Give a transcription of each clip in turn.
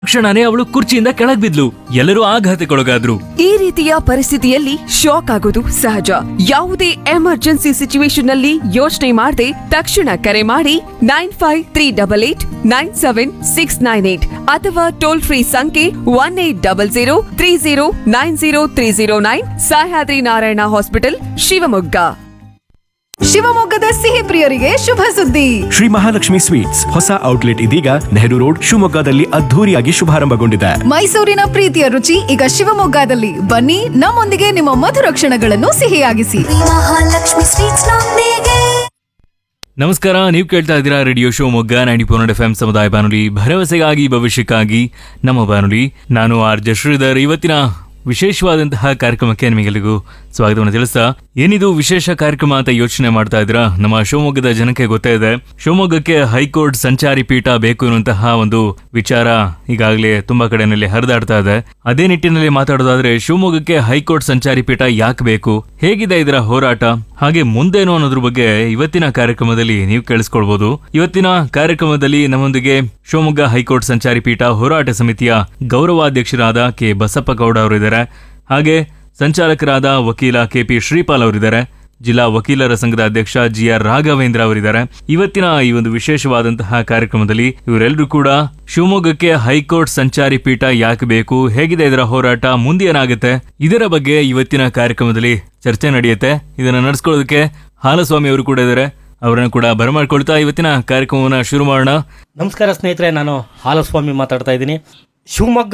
ಕ್ಷಣನೇ ಅವಳು ಕುರ್ಚಿಯಿಂದ ಕೆಳಗ್ ಬಿದ್ಲು ಎಲ್ಲರೂ ಆಘಾತಕ್ಕೊಳಗಾದ್ರು ಈ ರೀತಿಯ ಪರಿಸ್ಥಿತಿಯಲ್ಲಿ ಶಾಕ್ ಆಗೋದು ಸಹಜ ಯಾವುದೇ ಎಮರ್ಜೆನ್ಸಿ ಸಿಚುವೇಶನ್ ನಲ್ಲಿ ಯೋಚನೆ ಮಾಡದೆ ತಕ್ಷಣ ಕರೆ ಮಾಡಿ nine five three double eight nine seven six nine eight ಅಥವಾ ಟೋಲ್ ಫ್ರೀ ಸಂಖ್ಯೆ one eight double zero three zero nine zero three zero nine Sahyadri Narayana hospital Shivamogga ಶಿವಮೊಗ್ಗದ ಸಿಹಿ ಪ್ರಿಯರಿಗೆ ಶುಭ ಸುದ್ದಿ ಶ್ರೀ ಮಹಾಲಕ್ಷ್ಮಿ ಸ್ವೀಟ್ಸ್ ಹೊಸ ಔಟ್ಲೆಟ್ ಇದೀಗ ನೆಹರು ರೋಡ್ ಶಿವಮೊಗ್ಗದಲ್ಲಿ ಅದ್ಧೂರಿಯಾಗಿ ಶುಭಾರಂಭಗೊಂಡಿದೆ ಮೈಸೂರಿನ ಪ್ರೀತಿಯ ರುಚಿ ಈಗ ಶಿವಮೊಗ್ಗದಲ್ಲಿ ಬನ್ನಿ ನಮ್ಮೊಂದಿಗೆ ನಿಮ್ಮ ಮಧುರ ಕ್ಷಣಗಳನ್ನು ಸಿಹಿಯಾಗಿಸಿ ಮಹಾಲಕ್ಷ್ಮಿ ಸ್ವೀಟ್ಸ್ ನೊಂದಿಗೆ ನಮಸ್ಕಾರ ನೀವು ಕೇಳ್ತಾ ಇದ್ದೀರಾ radio Shimoga ninety four FM ಎಂ ಸಮುದಾಯ ಬಾನುಲಿ ಭರವಸೆಗಾಗಿ ಭವಿಷ್ಯಕ್ಕಾಗಿ ನಮ್ಮ ಬಾನುಲಿ ನಾನು ಆರ್ ಜೆ ಶ್ರೀಧರ್ ಇವತ್ತಿನ ವಿಶೇಷವಾದಂತಹ ಕಾರ್ಯಕ್ರಮಕ್ಕೆ ನಿಮಗೆಲ್ಲರಿಗೂ ಸ್ವಾಗತವನ್ನು ತಿಳಿಸ್ತಾ ಏನಿದು ವಿಶೇಷ ಕಾರ್ಯಕ್ರಮ ಅಂತ ಯೋಚನೆ ಮಾಡ್ತಾ ಇದ್ದೀರಾ ನಮ್ಮ ಶಿವಮೊಗ್ಗದ ಜನಕ್ಕೆ ಗೊತ್ತೇ ಇದೆ ಶಿವಮೊಗ್ಗಕ್ಕೆ ಹೈಕೋರ್ಟ್ ಸಂಚಾರಿ ಪೀಠ ಬೇಕು ಎನ್ನುವಂತಹ ಒಂದು ವಿಚಾರ ಈಗಾಗಲೇ ತುಂಬಾ ಕಡೆನಲ್ಲಿ ಹರಿದಾಡ್ತಾ ಇದೆ ಅದೇ ನಿಟ್ಟಿನಲ್ಲಿ ಮಾತಾಡೋದಾದ್ರೆ ಶಿವಮೊಗ್ಗಕ್ಕೆ ಹೈಕೋರ್ಟ್ ಸಂಚಾರಿ ಪೀಠ ಯಾಕೆ ಬೇಕು ಹೇಗಿದೆ ಇದರ ಹೋರಾಟ ಹಾಗೆ ಮುಂದೇನು ಅನ್ನೋದ್ರ ಬಗ್ಗೆ ಇವತ್ತಿನ ಕಾರ್ಯಕ್ರಮದಲ್ಲಿ ನೀವು ಕೇಳಿಸ್ಕೊಳ್ಬಹುದು ಇವತ್ತಿನ ಕಾರ್ಯಕ್ರಮದಲ್ಲಿ ನಮ್ಮೊಂದಿಗೆ ಶಿವಮೊಗ್ಗ ಹೈಕೋರ್ಟ್ ಸಂಚಾರಿ ಪೀಠ ಹೋರಾಟ ಸಮಿತಿಯ ಗೌರವಾಧ್ಯಕ್ಷರಾದ ಕೆ ಬಸಪ್ಪ ಗೌಡ ಅವರಿದ್ದಾರೆ ಹಾಗೆ ಸಂಚಾಲಕರಾದ ವಕೀಲ ಕೆಪಿ ಶ್ರೀಪಾಲ್ ಅವರಿದ್ದಾರೆ ಜಿಲ್ಲಾ ವಕೀಲರ ಸಂಘದ ಅಧ್ಯಕ್ಷ ಜಿ ಆರ್ ರಾಘವೇಂದ್ರ ಅವರಿದ್ದಾರೆ ಇವತ್ತಿನ ಈ ಒಂದು ವಿಶೇಷವಾದಂತಹ ಕಾರ್ಯಕ್ರಮದಲ್ಲಿ ಇವರೆಲ್ಲರೂ ಕೂಡ ಶಿವಮೊಗ್ಗಕ್ಕೆ ಹೈಕೋರ್ಟ್ ಸಂಚಾರಿ ಪೀಠ ಯಾಕೆ ಬೇಕು ಹೇಗಿದೆ ಇದರ ಹೋರಾಟ ಮುಂದೆ ಏನಾಗುತ್ತೆ ಇದರ ಬಗ್ಗೆ ಇವತ್ತಿನ ಕಾರ್ಯಕ್ರಮದಲ್ಲಿ ಚರ್ಚೆ ನಡೆಯುತ್ತೆ ಇದನ್ನ ನಡೆಸ್ಕೊಳ್ಳೋದಕ್ಕೆ ಹಾಲಸ್ವಾಮಿ ಅವರು ಕೂಡ ಇದ್ದಾರೆ ಅವರನ್ನು ಕೂಡ ಬರಮಾಡ್ಕೊಳ್ತಾ ಇವತ್ತಿನ ಕಾರ್ಯಕ್ರಮವನ್ನು ಶುರು ಮಾಡೋಣ ನಮಸ್ಕಾರ ಸ್ನೇಹಿತರೆ ನಾನು ಹಾಲಸ್ವಾಮಿ ಮಾತಾಡ್ತಾ ಇದ್ದೀನಿ ಶಿವಮೊಗ್ಗ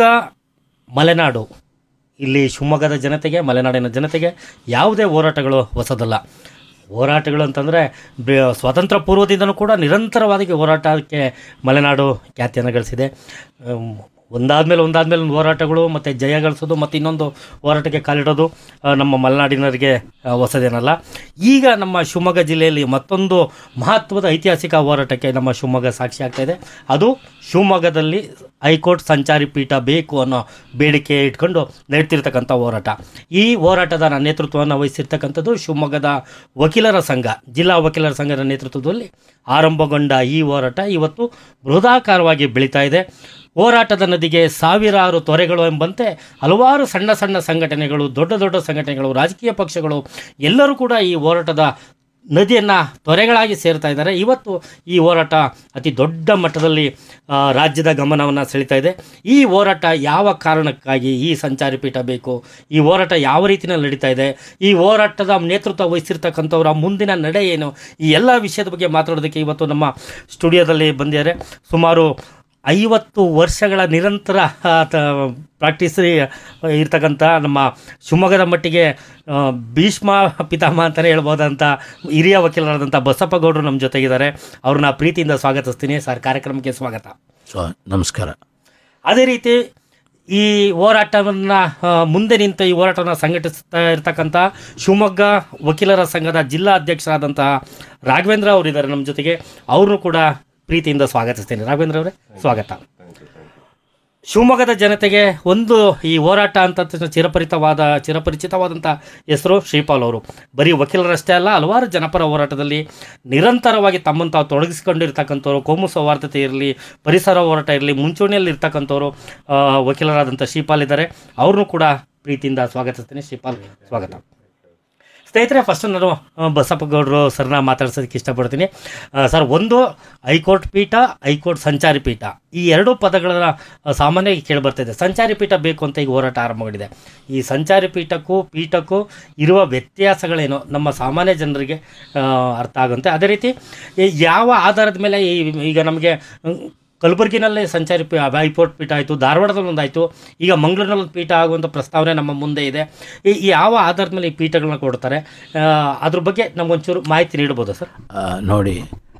ಮಲೆನಾಡು ಇಲ್ಲಿ ಶಿವಮೊಗ್ಗದ ಜನತೆಗೆ ಮಲೆನಾಡಿನ ಜನತೆಗೆ ಯಾವುದೇ ಹೋರಾಟಗಳು ಹೊಸದಲ್ಲ ಹೋರಾಟಗಳು ಅಂತಂದರೆ ಸ್ವಾತಂತ್ರ್ಯ ಪೂರ್ವದಿಂದನೂ ಕೂಡ ನಿರಂತರವಾಗಿ ಹೋರಾಟಕ್ಕೆ ಮಲೆನಾಡು ಖ್ಯಾತಿಯನ್ನು ಗಳಿಸಿದೆ ಅಮ್, ಒಂದಾದ್ಮೇಲೆ ಒಂದಾದ್ಮೇಲೆ ಒಂದು ಹೋರಾಟಗಳು ಮತ್ತು ಜಯ ಗಳಿಸೋದು ಮತ್ತು ಇನ್ನೊಂದು ಹೋರಾಟಕ್ಕೆ ಕಾಲಿಡೋದು ಆ, ನಮ್ಮ ಮಲೆನಾಡಿನವರಿಗೆ ಆ, ಹೊಸದೇನಲ್ಲ ಈಗ ನಮ್ಮ ಶಿವಮೊಗ್ಗ ಜಿಲ್ಲೆಯಲ್ಲಿ ಮತ್ತೊಂದು ಮಹತ್ವದ ಐತಿಹಾಸಿಕ ಹೋರಾಟಕ್ಕೆ ನಮ್ಮ ಶಿವಮೊಗ್ಗ ಸಾಕ್ಷಿ ಆಗ್ತಾ ಇದೆ ಅದು ಶಿವಮೊಗ್ಗದಲ್ಲಿ ಹೈಕೋರ್ಟ್ ಸಂಚಾರಿ ಪೀಠ ಬೇಕು ಅನ್ನೋ ಬೇಡಿಕೆ ಇಟ್ಕೊಂಡು ನಡೀತಿರ್ತಕ್ಕಂಥ ಹೋರಾಟ ಈ ಹೋರಾಟದ ನೇತೃತ್ವವನ್ನು ವಹಿಸಿರ್ತಕ್ಕಂಥದ್ದು ಶಿವಮೊಗ್ಗದ ವಕೀಲರ ಸಂಘ ಜಿಲ್ಲಾ ವಕೀಲರ ಸಂಘದ ನೇತೃತ್ವದಲ್ಲಿ ಆರಂಭಗೊಂಡ ಈ ಹೋರಾಟ ಇವತ್ತು ಬೃಹದಾಕಾರವಾಗಿ ಬೆಳೀತಾ ಇದೆ ಹೋರಾಟದ ನದಿಗೆ ಸಾವಿರಾರು ತೊರೆಗಳು ಎಂಬಂತೆ ಹಲವಾರು ಸಣ್ಣ ಸಣ್ಣ ಸಂಘಟನೆಗಳು ದೊಡ್ಡ ದೊಡ್ಡ ಸಂಘಟನೆಗಳು ರಾಜಕೀಯ ಪಕ್ಷಗಳು ಎಲ್ಲರೂ ಕೂಡ ಈ ಹೋರಾಟದ ನದಿಯನ್ನು ತೊರೆಗಳಾಗಿ ಸೇರ್ತಾ ಇದ್ದಾರೆ ಇವತ್ತು ಈ ಹೋರಾಟ ಅತಿ ದೊಡ್ಡ ಮಟ್ಟದಲ್ಲಿ ಆ, ರಾಜ್ಯದ ಗಮನವನ್ನು ಸೆಳೀತಾ ಇದೆ ಈ ಹೋರಾಟ ಯಾವ ಕಾರಣಕ್ಕಾಗಿ ಈ ಸಂಚಾರಿ ಪೀಠ ಬೇಕು ಈ ಹೋರಾಟ ಯಾವ ರೀತಿಯಲ್ಲಿ ನಡೀತಾ ಇದೆ ಈ ಹೋರಾಟದ ನೇತೃತ್ವ ವಹಿಸಿರ್ತಕ್ಕಂಥವರ ಮುಂದಿನ ನಡೆ ಏನು ಈ ಎಲ್ಲ ವಿಷಯದ ಬಗ್ಗೆ ಮಾತಾಡೋದಕ್ಕೆ ಇವತ್ತು ನಮ್ಮ ಸ್ಟುಡಿಯೋದಲ್ಲಿ ಬಂದಿದ್ದಾರೆ ಸುಮಾರು ಐವತ್ತು ವರ್ಷಗಳ ನಿರಂತರ ಆ, ತ- ಪ್ರಾಕ್ಟೀಸ್ ಇರ್ತಕ್ಕಂಥ ನಮ್ಮ ಶಿವಮೊಗ್ಗದ ಮಟ್ಟಿಗೆ ಆ, ಭೀಷ್ಮ ಪಿತಾಮಹ ಅಂತಲೇ ಹೇಳ್ಬೋದಂತ ಹಿರಿಯ ವಕೀಲರಾದಂಥ ಬಸಪ್ಪ ಗೌಡರು ನಮ್ಮ ಜೊತೆಗಿದ್ದಾರೆ ಅವ್ರನ್ನ ಪ್ರೀತಿಯಿಂದ ಸ್ವಾಗತಿಸ್ತೀನಿ ಸರ್ ಕಾರ್ಯಕ್ರಮಕ್ಕೆ ಸ್ವಾಗತ ಸ್ವ ನಮಸ್ಕಾರ ಅದೇ ರೀತಿ ಈ ಹೋರಾಟವನ್ನು ಮುಂದೆ ನಿಂತ ಈ ಹೋರಾಟವನ್ನು ಸಂಘಟಿಸ್ತಾ ಇರ್ತಕ್ಕಂಥ ಶಿವಮೊಗ್ಗ ವಕೀಲರ ಸಂಘದ ಜಿಲ್ಲಾ ಅಧ್ಯಕ್ಷರಾದಂತಹ ರಾಘವೇಂದ್ರ ಅವರಿದ್ದಾರೆ ನಮ್ಮ ಜೊತೆಗೆ ಅವ್ರನ್ನೂ ಕೂಡ ಪ್ರೀತಿಯಿಂದ ಸ್ವಾಗತಿಸ್ತೀನಿ ರಾಘವೇಂದ್ರ ಅವರೇ ಸ್ವಾಗತ ಶಿವಮೊಗ್ಗದ ಜನತೆಗೆ ಒಂದು ಈ ಹೋರಾಟ ಅಂತ ತಕ್ಷಣ ಚಿರಪರಿತವಾದ ಚಿರಪರಿಚಿತವಾದಂಥ ಹೆಸರು ಶ್ರೀಪಾಲ್ ಅವರು ಬರೀ ವಕೀಲರಷ್ಟೇ ಅಲ್ಲ ಹಲವಾರು ಜನಪರ ಹೋರಾಟದಲ್ಲಿ ನಿರಂತರವಾಗಿ ತಮ್ಮನ್ನು ತಾವು ತೊಡಗಿಸ್ಕೊಂಡಿರ್ತಕ್ಕಂಥವ್ರು ಕೋಮು ಸೌಹಾರ್ದತೆ ಇರಲಿ ಪರಿಸರ ಹೋರಾಟ ಇರಲಿ ಮುಂಚೂಣಿಯಲ್ಲಿ ಇರ್ತಕ್ಕಂಥವ್ರು ಆ, ವಕೀಲರಾದಂಥ ಶ್ರೀಪಾಲ್ ಇದ್ದಾರೆ ಅವ್ರನ್ನೂ ಕೂಡ ಪ್ರೀತಿಯಿಂದ ಸ್ವಾಗತಿಸ್ತೀನಿ ಶ್ರೀಪಾಲ್ ಸ್ವಾಗತ ಸ್ನೇಹಿತರೆ ಫಸ್ಟ್ ನಾನು ಆ, ಬಸಪ್ಪ ಗೌಡರು ಸರ್ನ ಮಾತಾಡ್ಸೋದಕ್ಕೆ ಇಷ್ಟಪಡ್ತೀನಿ ಆ, ಸರ್ ಒಂದು ಹೈಕೋರ್ಟ್ ಪೀಠ ಹೈಕೋರ್ಟ್ ಸಂಚಾರಿ ಪೀಠ ಈ ಎರಡೂ ಪದಗಳ ಆ, ಸಾಮಾನ್ಯವಾಗಿ ಕೇಳಿಬರ್ತಿದೆ ಸಂಚಾರಿ ಪೀಠ ಬೇಕು ಅಂತ ಈಗ ಹೋರಾಟ ಆರಂಭಗೊಂಡಿದೆ ಈ ಸಂಚಾರಿ ಪೀಠಕ್ಕೂ ಪೀಠಕ್ಕೂ ಇರುವ ವ್ಯತ್ಯಾಸಗಳೇನು ನಮ್ಮ ಸಾಮಾನ್ಯ ಜನರಿಗೆ ಆ, ಅರ್ಥ ಆಗುತ್ತೆ ಅದೇ ರೀತಿ ಈ ಯಾವ ಆಧಾರದ ಮೇಲೆ ಈ ಈಗ ನಮಗೆ ಮ್, ಕಲಬುರಗಿನಲ್ಲಿ ಸಂಚಾರಿ ಪೀ ಹೈಕೋರ್ಟ್ ಪೀಠ ಆಯಿತು ಧಾರವಾಡದಲ್ಲಿ ಒಂದಾಯಿತು ಈಗ ಮಂಗಳೂರಿನಲ್ಲಿ ಒಂದು ಪೀಠ ಆಗುವಂಥ ಪ್ರಸ್ತಾವನೆ ನಮ್ಮ ಮುಂದೆ ಇದೆ ಈ ಈ ಯಾವ ಆಧಾರದ ಮೇಲೆ ಈ ಪೀಠಗಳನ್ನ ಕೊಡ್ತಾರೆ ಆ, ಅದ್ರ ಬಗ್ಗೆ ನಮಗೊಂಚೂರು ಮಾಹಿತಿ ನೀಡ್ಬೋದಾ ಸರ್ ಆ, ನೋಡಿ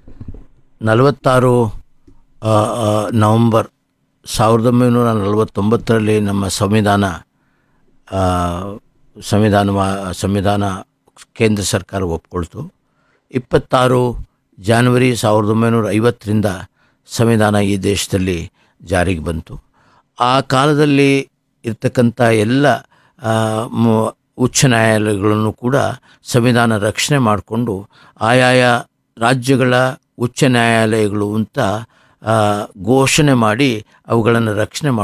ನಲವತ್ತಾರು ಆ, ಆ, ನವಂಬರ್ ಸಾವಿರದ ಒಂಬೈನೂರ ನಲವತ್ತೊಂಬತ್ತರಲ್ಲಿ ನಮ್ಮ ಸಂವಿಧಾನ ಆ, ಸಂವಿಧಾನ ಸಂವಿಧಾನ ಕೇಂದ್ರ ಸರ್ಕಾರ ಒಪ್ಕೊಳ್ತು ಇಪ್ಪತ್ತಾರು ಜಾನ್ವರಿ ಸಾವಿರದ ಒಂಬೈನೂರ ಐವತ್ತರಿಂದ ಸಂವಿಧಾನ ಈ ದೇಶದಲ್ಲಿ ಜಾರಿಗೆ ಬಂತು ಆ ಕಾಲದಲ್ಲಿ ಇರ್ತಕ್ಕಂಥ ಎಲ್ಲ ಆ, ಮು- ಉಚ್ಚ ನ್ಯಾಯಾಲಯಗಳನ್ನು ಕೂಡ ಸಂವಿಧಾನ ರಕ್ಷಣೆ ಮಾಡಿಕೊಂಡು ಆಯಾಯ ರಾಜ್ಯಗಳ ಉಚ್ಚ ನ್ಯಾಯಾಲಯಗಳು ಅಂತ ಆ, ಘೋಷಣೆ ಮಾಡಿ ಅವುಗಳನ್ನು ರಕ್ಷಣೆ ಮಾಡಿ